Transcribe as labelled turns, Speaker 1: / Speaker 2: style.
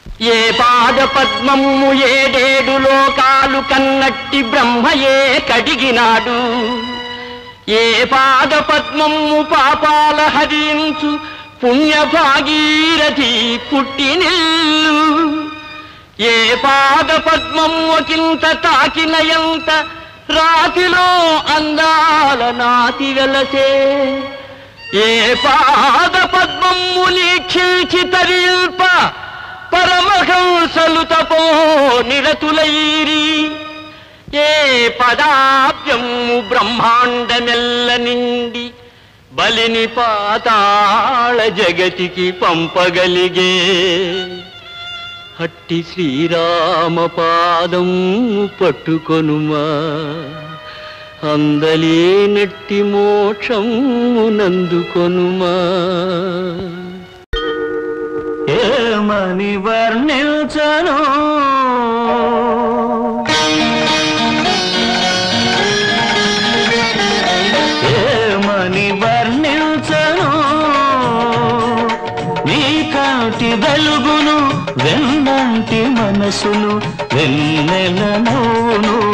Speaker 1: ఏ పాద పద్మము ఏడేడు లోకాలు కన్నట్టి బ్రహ్మయే కడిగినాడు ఏ పాద పద్మము పాపాల హరించు పుణ్య భాగీరథి పుట్టినిల్లు ఏ పాద పద్మము ఒకంత తాకిన ఎంత రాతిలో అందాల నాతి వెలసే ఏ పాద పద్మము లీక్షించి తరిల్ప పరమహంసలు తపో నిరతులైరి ఏ పదాబ్జము బ్రహ్మాండమెల్ల నిండి బలిని పాతాళ జగతికి పంపగలిగే హట్టి శ్రీరామ పాదం పట్టుకొనుమా అందలేనట్టి మోక్షమునందుకొనుమా
Speaker 2: ఏమని వర్ణించను ఏమని వర్ణించను నీ కాటి వెలుగును వెన్నంటి మనసును వెన్నెల నవ్వును